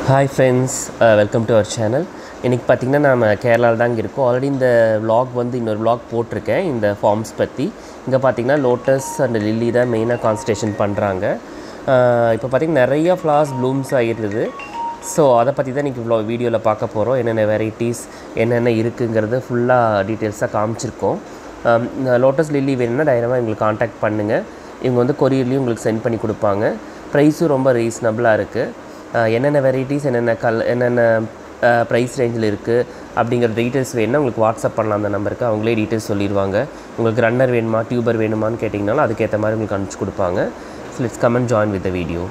hi friends welcome to our channel இன்றைக்கி பார்த்திங்கன்னா நம்ம கேரளாவில் தாங்க இருக்கோம் ஆல்ரெடி இந்த vlog வந்து இன்னொரு vlog போட்டிருக்கேன் இந்த ஃபார்ம்ஸ் பற்றி இங்கே பார்த்திங்கன்னா லோட்டஸ் அண்ட் லில்லி தான் மெயினாக கான்சன்ட்ரேஷன் பண்ணுறாங்க இப்போ பார்த்திங்கன்னா நிறைய ஃப்ளார்ஸ் ப்ளூம்ஸ் ஆகிடுது ஸோ அதை பற்றி தான் இன்றைக்கி இவ்வளோ வீடியோவில் பார்க்க போகிறோம் என்னென்ன வெரைட்டிஸ் என்னென்ன இருக்குங்கிறது ஃபுல்லாக டீட்டெயில்ஸாக காமிச்சிருக்கோம் லோட்டஸ் லில்லி வேணும்னா டைரமாக எங்களுக்கு காண்டாக்ட் பண்ணுங்கள் இவங்க வந்து கொரியர்லேயும் உங்களுக்கு சென்ட் பண்ணி கொடுப்பாங்க ப்ரைஸும் ரொம்ப ரீசனபிளாக இருக்குது என்னென்ன வெரைட்டிஸ் என்னென்ன கல் என்னென்ன ப்ரைஸ் ரேஞ்சில் இருக்குது அப்படிங்கிற டீட்டெயில்ஸ் வேணும்னா உங்களுக்கு வாட்ஸ்அப் பண்ணலாம் அந்த நம்பருக்கு அவங்களே டீட்டெயில்ஸ் சொல்லிடுவாங்க உங்களுக்கு ரன்னர் வேணுமா டியூபர் வேணுமான்னு கேட்டிங்கனாலும் அதுக்கேற்ற மாதிரி உங்களுக்கு அனுப்பிச்சு கொடுப்பாங்க so let's come and join with the video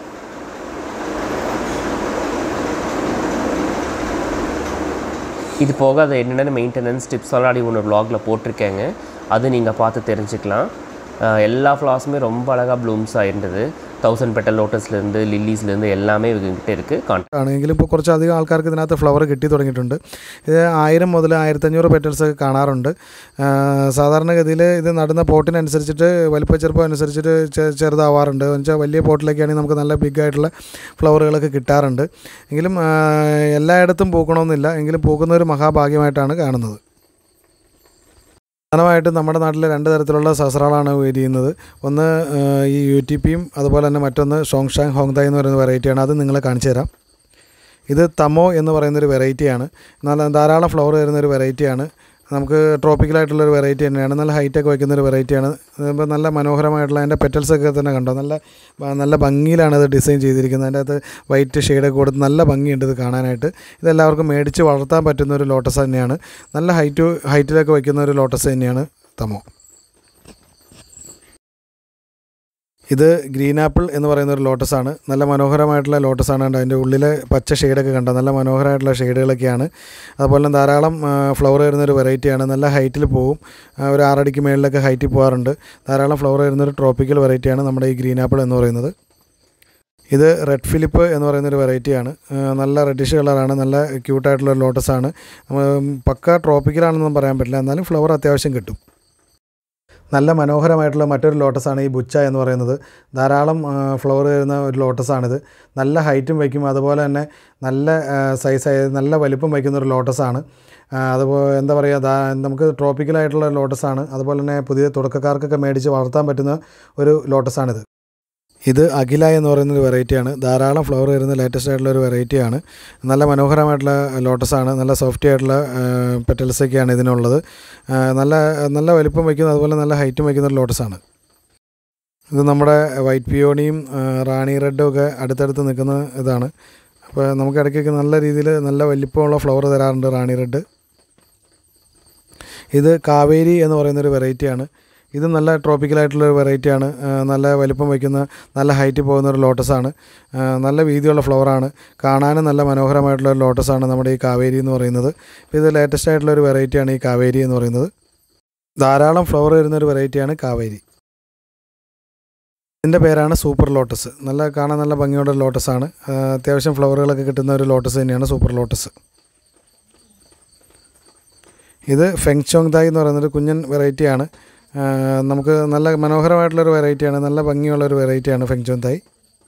இது போக அது என்னென்ன மெயின்டெனன்ஸ் டிப்ஸ் ஆல்ரெடி ஒன்று vlogல போட்டிருக்கேங்க அது நீங்கள் பார்த்து தெரிஞ்சுக்கலாம் அஹ் எல்லா ஃப்ளாஸுமே ரொம்ப அழகாக ப்ளூம்ஸ் ஆயிருந்தது தௌசண்ட் பெட்டல் லோட்டஸ்லேருந்து லில்லீஸ்லேருந்து எல்லாமே ഇവங்கிட்ட இருக்குது കാൺ ആണെങ്കിലും ഇപ്പോൾ കുറച്ച് അധികം ആൾക്കാർക്ക് ഇതിനകത്ത് ഫ്ലവർ കിട്ടി തുടങ്ങിയിട്ടുണ്ട് ഇത് ആയിരം മുതൽ ആയിരത്തഞ്ഞൂറ് പെറ്റൽസ് ഒക്കെ കാണാറുണ്ട് ആ, സാധാരണഗതിയിൽ ഇത് നടുന്ന പോട്ടിനനുസരിച്ചിട്ട് വലിപ്പ ചെറുപ്പം അനുസരിച്ചിട്ട് ചെ- ചെറുതാവാറുണ്ട് എന്ന് വെച്ചാൽ വലിയ പോട്ടിലേക്കാണെങ്കിൽ നമുക്ക് നല്ല ബിഗ് ആയിട്ടുള്ള ഫ്ലവറുകളൊക്കെ കിട്ടാറുണ്ട് എങ്കിലും ആ, എല്ലായിടത്തും പൂക്കണമെന്നില്ല എങ്കിലും പൂക്കുന്ന ഒരു മഹാഭാഗ്യമായിട്ടാണ് കാണുന്നത് പ്രധാനമായിട്ടും നമ്മുടെ നാട്ടിൽ രണ്ട് തരത്തിലുള്ള സഹസ്രങ്ങളാണ് വിരിയുന്നത് ഒന്ന് ആ, ഈ യു ടി പിയും അതുപോലെ തന്നെ മറ്റൊന്ന് ഷോങ്ഷാങ് ഹോങ്തായ് എന്ന് പറയുന്ന വെറൈറ്റിയാണ് അത് നിങ്ങളെ കാണിച്ചു തരാം ഇത് തമോ എന്ന് പറയുന്നൊരു വെറൈറ്റിയാണ് നല്ല ധാരാളം ഫ്ലവർ വരുന്ന ഒരു വെറൈറ്റിയാണ് നമുക്ക് ട്രോപ്പിക്കലായിട്ടുള്ളൊരു വെറൈറ്റി തന്നെയാണ് നല്ല ഹൈറ്റൊക്കെ വയ്ക്കുന്ന ഒരു വെറൈറ്റിയാണ് ഇപ്പോൾ നല്ല മനോഹരമായിട്ടുള്ള അതിൻ്റെ പെറ്റൽസ് ഒക്കെ തന്നെ കണ്ടോ നല്ല ഭ- നല്ല ഭംഗിയിലാണ് ഇത് ഡിസൈൻ ചെയ്തിരിക്കുന്നത് അതിൻ്റെ അകത്ത് വൈറ്റ് ഷെയ്ഡൊക്കെ കൊടുത്ത് നല്ല ഭംഗിയുണ്ട് ഇത് കാണാനായിട്ട് ഇതെല്ലാവർക്കും മേടിച്ച് വളർത്താൻ പറ്റുന്ന ഒരു ലോട്ടസ് തന്നെയാണ് നല്ല ഹൈറ്റ് ഹൈറ്റിലൊക്കെ വയ്ക്കുന്ന ഒരു ലോട്ടസ് തന്നെയാണ് തമോ ഇത് ഗ്രീൻ ആപ്പിൾ എന്ന് പറയുന്ന ഒരു ലോട്ടസാണ് നല്ല മനോഹരമായിട്ടുള്ള ലോട്ടസാണ് കണ്ടോ അതിൻ്റെ ഉള്ളിലെ പച്ച ഷെയ്ഡൊക്കെ കണ്ടോ നല്ല മനോഹരമായിട്ടുള്ള ഷെയ്ഡുകളൊക്കെയാണ് അതുപോലെ തന്നെ ധാരാളം ഫ്ലവർ വരുന്ന ഒരു വെറൈറ്റിയാണ് നല്ല ഹൈറ്റിൽ പോവും ആ, ഒരു ആറടിക്ക് മേളിലൊക്കെ ഹൈറ്റിൽ പോകാറുണ്ട് ധാരാളം ഫ്ലവർ വരുന്ന ഒരു ട്രോപ്പിക്കൽ വെറൈറ്റിയാണ് നമ്മുടെ ഈ ഗ്രീൻ ആപ്പിൾ എന്ന് പറയുന്നത് ഇത് റെഡ് ഫിലിപ്പ് എന്ന് പറയുന്ന ഒരു വെറൈറ്റിയാണ് ആ, നല്ല റെഡിഷ് കളറാണ് നല്ല ക്യൂട്ടായിട്ടുള്ള ഒരു ലോട്ടസാണ് ഉം, പക്ക ട്രോപ്പിക്കലാണെന്നൊന്നും പറയാൻ പറ്റില്ല എന്നാലും ഫ്ലവർ അത്യാവശ്യം കിട്ടും നല്ല മനോഹരമായിട്ടുള്ള മറ്റൊരു ലോട്ടസാണ് ഈ ബുച്ച എന്ന് പറയുന്നത് ധാരാളം ഫ്ലവർ വരുന്ന ഒരു ലോട്ടസാണിത് നല്ല ഹൈറ്റും വയ്ക്കും അതുപോലെ തന്നെ നല്ല സൈസ് നല്ല വലിപ്പം വയ്ക്കുന്ന ഒരു ലോട്ടസാണ് അതുപോലെ എന്താ പറയുക ദാ നമുക്ക് ട്രോപ്പിക്കലായിട്ടുള്ള ലോട്ടസാണ് അതുപോലെ തന്നെ പുതിയ തുടക്കക്കാർക്കൊക്കെ മേടിച്ച് വളർത്താൻ പറ്റുന്ന ഒരു ലോട്ടസാണിത് ഇത് അഖില എന്ന് പറയുന്ന ഒരു വെറൈറ്റിയാണ് ധാരാളം ഫ്ലവർ വരുന്ന ലേറ്റസ്റ്റ് ആയിട്ടുള്ള ഒരു വെറൈറ്റിയാണ് നല്ല മനോഹരമായിട്ടുള്ള ലോട്ടസാണ് നല്ല സോഫ്റ്റി ആയിട്ടുള്ള പെറ്റൽസൊക്കെയാണ് ഇതിനുള്ളത് ആ, നല്ല നല്ല വലിപ്പം വയ്ക്കുന്ന അതുപോലെ നല്ല ഹൈറ്റും വയ്ക്കുന്ന ഒരു ലോട്ടസാണ് ഇത് നമ്മുടെ വൈറ്റ് പിയോണിയും ആ, റാണി റെഡും ഒക്കെ അടുത്തടുത്ത് നിൽക്കുന്ന ഇതാണ് അപ്പോൾ നമുക്ക് ഇടയ്ക്കൊക്കെ നല്ല രീതിയിൽ നല്ല വലിപ്പമുള്ള ഫ്ലവർ തരാറുണ്ട് റാണി റെഡ് ഇത് കാവേരി എന്ന് പറയുന്നൊരു വെറൈറ്റിയാണ് ഇത് നല്ല ട്രോപ്പിക്കലായിട്ടുള്ള ഒരു വെറൈറ്റിയാണ് ആ, നല്ല വലിപ്പം വയ്ക്കുന്ന നല്ല ഹൈറ്റിൽ പോകുന്ന ഒരു ലോട്ടസാണ് ആ, നല്ല വീതിയുള്ള ഫ്ലവറാണ് കാണാനും നല്ല മനോഹരമായിട്ടുള്ള ഒരു ലോട്ടസാണ് നമ്മുടെ ഈ കാവേരി എന്ന് പറയുന്നത് ഇപ്പോൾ ഇത് ലേറ്റസ്റ്റ് ആയിട്ടുള്ള ഒരു വെറൈറ്റിയാണ് ഈ കാവേരി എന്ന് പറയുന്നത് ധാരാളം ഫ്ലവർ വരുന്ന ഒരു വെറൈറ്റിയാണ് കാവേരി ഇതിൻ്റെ പേരാണ് സൂപ്പർ ലോട്ടസ് നല്ല കാണാൻ നല്ല ഭംഗിയുള്ള ഒരു ലോട്ടസാണ് ആ, അത്യാവശ്യം ഫ്ലവറുകളൊക്കെ കിട്ടുന്ന ഒരു ലോട്ടസ് തന്നെയാണ് സൂപ്പർ ലോട്ടസ് ഇത് ഫെങ്ചോങ് തായ് എന്ന് പറയുന്നൊരു കുഞ്ഞൻ വെറൈറ്റിയാണ് ആ, നമുക്ക് നല്ല മനോഹരമായിട്ടുള്ളൊരു വെറൈറ്റിയാണ് നല്ല ഭംഗിയുള്ളൊരു വെറൈറ്റിയാണ് ഫെങ്ചോങ് തായ്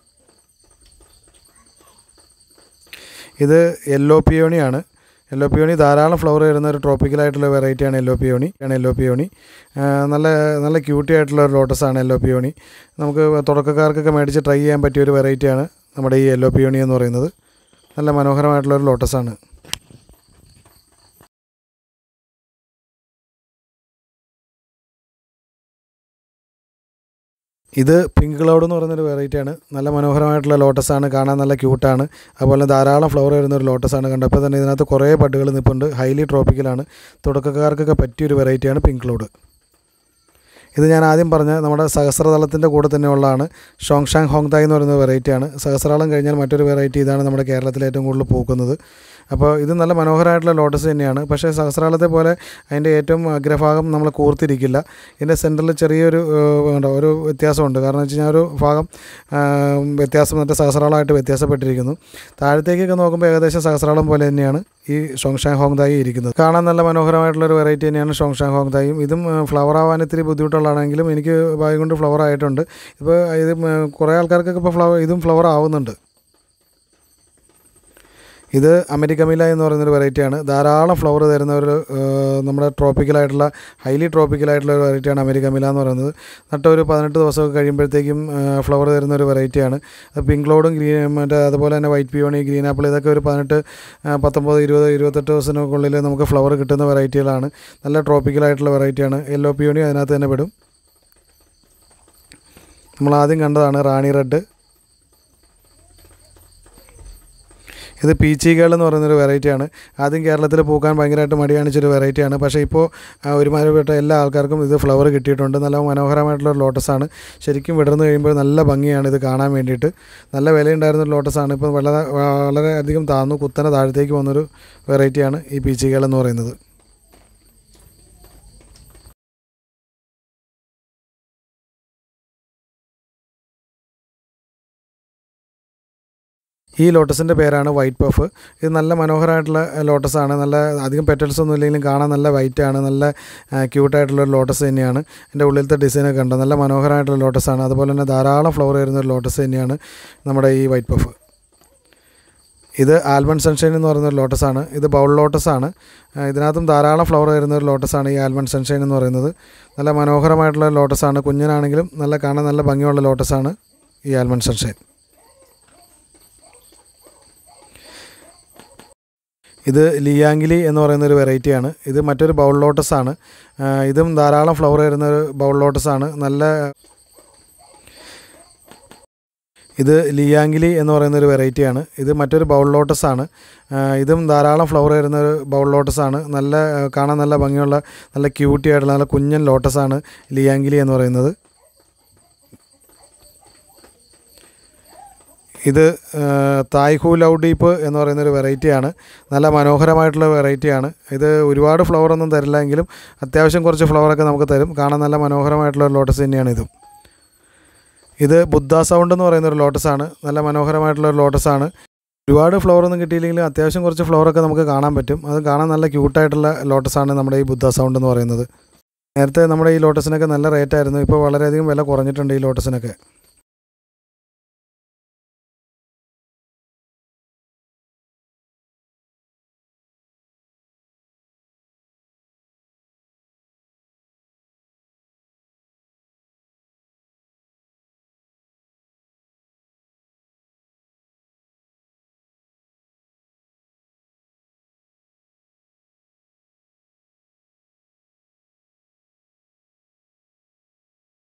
ഇത് യെല്ലോ പിയോണിയാണ് യെല്ലോ പിയോണി ധാരാളം ഫ്ലവർ വരുന്ന ഒരു ട്രോപ്പിക്കലായിട്ടുള്ള വെറൈറ്റിയാണ് യെല്ലോ പിയോണി ആണ് യെല്ലോ പിയോണി ആ, നല്ല നല്ല ക്യൂട്ടി ആയിട്ടുള്ള ഒരു ലോട്ടസാണ് യെല്ലോ പിയോണി നമുക്ക് തുടക്കക്കാർക്കൊക്കെ മേടിച്ച് ട്രൈ ചെയ്യാൻ പറ്റിയ ഒരു വെറൈറ്റിയാണ് നമ്മുടെ ഈ യെല്ലോ പിയോണി എന്ന് പറയുന്നത് നല്ല മനോഹരമായിട്ടുള്ള ഒരു ലോട്ടസാണ് ഇത് പിങ്ക് ക്ലൗഡ് എന്ന് പറയുന്നൊരു വെറൈറ്റിയാണ് നല്ല മനോഹരമായിട്ടുള്ള ലോട്ടസാണ് കാണാൻ നല്ല ക്യൂട്ടാണ് അതുപോലെ ധാരാളം ഫ്ലവർ വരുന്ന ഒരു ലോട്ടസാണ് കണ്ടപ്പോൾ തന്നെ ഇതിനകത്ത് കുറേ ബഡുകൾ നിൽപ്പുണ്ട് ഹൈലി ട്രോപ്പിക്കലാണ് തുടക്കക്കാർക്കൊക്കെ പറ്റിയൊരു വെറൈറ്റിയാണ് പിങ്ക് ക്ലൗഡ് ഇത് ഞാൻ ആദ്യം പറഞ്ഞ നമ്മുടെ സഹസ്രതലത്തിൻ്റെ കൂടെ തന്നെ ഉള്ളതാണ് ഷോങ്ഷാങ് ഹോങ്തായ് എന്ന് പറയുന്ന വെറൈറ്റിയാണ് സഹസ്രാളം കഴിഞ്ഞാൽ മറ്റൊരു വെറൈറ്റി ഇതാണ് നമ്മുടെ കേരളത്തിൽ ഏറ്റവും കൂടുതൽ പൂക്കുന്നത് അപ്പോൾ ഇത് നല്ല മനോഹരമായിട്ടുള്ള ലോട്ടസ് തന്നെയാണ് പക്ഷേ സഹസ്രാളത്തെ പോലെ അതിൻ്റെ ഏറ്റവും അഗ്രഭാഗം നമ്മൾ കൂർത്തിരിക്കില്ല ഇതിൻ്റെ സെൻറ്ററിൽ ചെറിയൊരു ഏഹ്, ഉണ്ടോ, ഒരു വ്യത്യാസമുണ്ട് കാരണം വെച്ച് കഴിഞ്ഞാൽ ഒരു ഭാഗം ആ, വ്യത്യാസം മറ്റേ സഹസ്രാളമായിട്ട് വ്യത്യാസപ്പെട്ടിരിക്കുന്നു താഴത്തേക്കൊക്കെ നോക്കുമ്പോൾ ഏകദേശം സഹസ്രാളം പോലെ തന്നെയാണ് ഈ ഷോങ്ഷാങ് ഹോങ്തായി ഇരിക്കുന്നത് കാണാൻ നല്ല മനോഹരമായിട്ടുള്ള ഒരു വെറൈറ്റി തന്നെയാണ് ഷോങ്ഷാങ് ഹോങ്തായും ഇതും ഫ്ലവർ ആവാൻ ഇത്തിരി ബുദ്ധിമുട്ടുള്ളതാണെങ്കിലും എനിക്ക് ഭാഗ്യം കൊണ്ട് ഫ്ലവർ ആയിട്ടുണ്ട് ഇപ്പോൾ ഇത് ഉം, കുറേ ആൾക്കാർക്കൊക്കെ ഇപ്പോൾ ഫ്ലവർ ഇതും ഫ്ലവർ ആവുന്നുണ്ട് ഇത് അമരിക്കമില എന്ന് പറയുന്നൊരു വെറൈറ്റിയാണ് ധാരാളം ഫ്ലവർ തരുന്ന ഒരു ഏഹ്, നമ്മുടെ ട്രോപ്പിക്കലായിട്ടുള്ള ഹൈലി ട്രോപ്പിക്കലായിട്ടുള്ള ഒരു വെറൈറ്റിയാണ് അമരിക്കമില എന്ന് പറയുന്നത് നട്ട ഒരു പതിനെട്ട് ദിവസമൊക്കെ കഴിയുമ്പോഴത്തേക്കും ഫ്ലവർ തരുന്ന ഒരു വെറൈറ്റിയാണ് അത് പിങ്ക് ക്ലോഡും ഗ്രീൻ മറ്റേ അതുപോലെ തന്നെ വൈറ്റ് പിയോണി ഗ്രീൻ ആപ്പിൾ ഇതൊക്കെ ഒരു പതിനെട്ട് ആ, പത്തൊമ്പത് ഇരുപത് ഇരുപത്തെട്ട് ദിവസത്തിനുള്ളിൽ നമുക്ക് ഫ്ലവർ കിട്ടുന്ന വെറൈറ്റികളാണ് നല്ല ട്രോപ്പിക്കലായിട്ടുള്ള വെറൈറ്റിയാണ് യെല്ലോ പിയോണി അതിനകത്ത് തന്നെ പെടും നമ്മൾ ആദ്യം കണ്ടതാണ് റാണി റെഡ് ഇത് പീച്ചി കേൾ എന്ന് പറയുന്നൊരു വെറൈറ്റിയാണ് ആദ്യം കേരളത്തിൽ പൂക്കാൻ ഭയങ്കരമായിട്ട് മടി കാണിച്ചൊരു വെറൈറ്റിയാണ് പക്ഷേ ഇപ്പോൾ ആ, ഒരുമാതിരിപ്പെട്ട എല്ലാ ആൾക്കാർക്കും ഇത് ഫ്ലവർ കിട്ടിയിട്ടുണ്ട് നല്ല മനോഹരമായിട്ടുള്ള ഒരു ലോട്ടസാണ് ശരിക്കും വിടർന്നു കഴിയുമ്പോൾ നല്ല ഭംഗിയാണ് ഇത് കാണാൻ വേണ്ടിയിട്ട് നല്ല വിലയുണ്ടായിരുന്ന ഒരു ലോട്ടസാണ് ഇപ്പോൾ വളരെ വളരെ അധികം താന്നു കുത്തനെ താഴത്തേക്ക് പോകുന്നൊരു വെറൈറ്റിയാണ് ഈ പീച്ചി കേൾ എന്ന് പറയുന്നത് ഈ ലോട്ടസിൻ്റെ പേരാണ് വൈറ്റ് പഫ് ഇത് നല്ല മനോഹരമായിട്ടുള്ള ലോട്ടസാണ് നല്ല അധികം പെറ്റൽസ് ഒന്നും ഇല്ലെങ്കിലും കാണാൻ നല്ല വൈറ്റ് ആണ് നല്ല ക്യൂട്ടായിട്ടുള്ള ഒരു ലോട്ടസ് തന്നെയാണ് എൻ്റെ ഉള്ളിലത്തെ ഡിസൈനൊക്കെ ഉണ്ട് നല്ല മനോഹരമായിട്ടുള്ള ലോട്ടസാണ് അതുപോലെ തന്നെ ധാരാളം ഫ്ലവർ വരുന്ന ഒരു ലോട്ടസ് തന്നെയാണ് നമ്മുടെ ഈ വൈറ്റ് പഫ് ഇത് ആൽമണ്ട് സൺഷൈൻ എന്ന് പറയുന്ന ഒരു ലോട്ടസാണ് ഇത് ബൗൾ ലോട്ടസാണ് ഇതിനകത്തും ധാരാളം ഫ്ലവർ വരുന്ന ഒരു ലോട്ടസാണ് ഈ ആൽമണ്ട് സൺഷൈൻ എന്ന് പറയുന്നത് നല്ല മനോഹരമായിട്ടുള്ള ലോട്ടസാണ് കുഞ്ഞനാണെങ്കിലും നല്ല കാണാൻ നല്ല ഭംഗിയുള്ള ലോട്ടസാണ് ഈ ആൽമണ്ട് സൺഷൈൻ ഇത് ലിയാങ്കിലി എന്ന് പറയുന്ന ഒരു വെറൈറ്റിയാണ് ഇത് മറ്റൊരു ബൗൾ ലോട്ടസ് ആണ് ആ, ഇതും ധാരാളം ഫ്ലവർ വരുന്ന ഒരു ബൗൾ ലോട്ടസ് ആണ് നല്ല ഇത് ലിയാങ്കിലി എന്ന് പറയുന്ന ഒരു വെറൈറ്റിയാണ് ഇത് മറ്റൊരു ബൗൾ ലോട്ടസ് ആണ് ആ, ഇതും ധാരാളം ഫ്ലവർ വരുന്ന ഒരു ബൗൾ ലോട്ടസ് ആണ് നല്ല ആ, കാണാൻ നല്ല ഭംഗിയുള്ള നല്ല ക്യൂട്ടി ആയിട്ടുള്ള നല്ല കുഞ്ഞൻ ലോട്ടസ് ആണ് ലിയാങ്കിലി എന്ന് പറയുന്നത് ഇത് തായ്ഹു ലവ് ഡീപ്പ് എന്ന് പറയുന്ന ഒരു വെറൈറ്റിയാണ് നല്ല മനോഹരമായിട്ടുള്ള വെറൈറ്റിയാണ് ഇത് ഒരുപാട് ഫ്ലവർ ഒന്നും തരില്ല എങ്കിലും അത്യാവശ്യം കുറച്ച് ഫ്ലവറൊക്കെ നമുക്ക് തരും കാണാൻ നല്ല മനോഹരമായിട്ടുള്ള ഒരു ലോട്ടസ് തന്നെയാണ് ഇതും ഇത് ബുദ്ധ സൗണ്ട് എന്ന് പറയുന്ന ഒരു ലോട്ടസാണ് നല്ല മനോഹരമായിട്ടുള്ള ഒരു ലോട്ടസാണ് ഒരുപാട് ഫ്ലവർ ഒന്നും കിട്ടിയില്ലെങ്കിലും അത്യാവശ്യം കുറച്ച് ഫ്ലവറൊക്കെ നമുക്ക് കാണാൻ പറ്റും അത് കാണാൻ നല്ല ക്യൂട്ടായിട്ടുള്ള ലോട്ടസാണ് നമ്മുടെ ഈ ബുദ്ധ സൗണ്ട് എന്ന് പറയുന്നത് നേരത്തെ നമ്മുടെ ഈ ലോട്ടസിനൊക്കെ നല്ല റേറ്റ് ആയിരുന്നു ഇപ്പോൾ വളരെയധികം വില കുറഞ്ഞിട്ടുണ്ട് ഈ ലോട്ടസിനൊക്കെ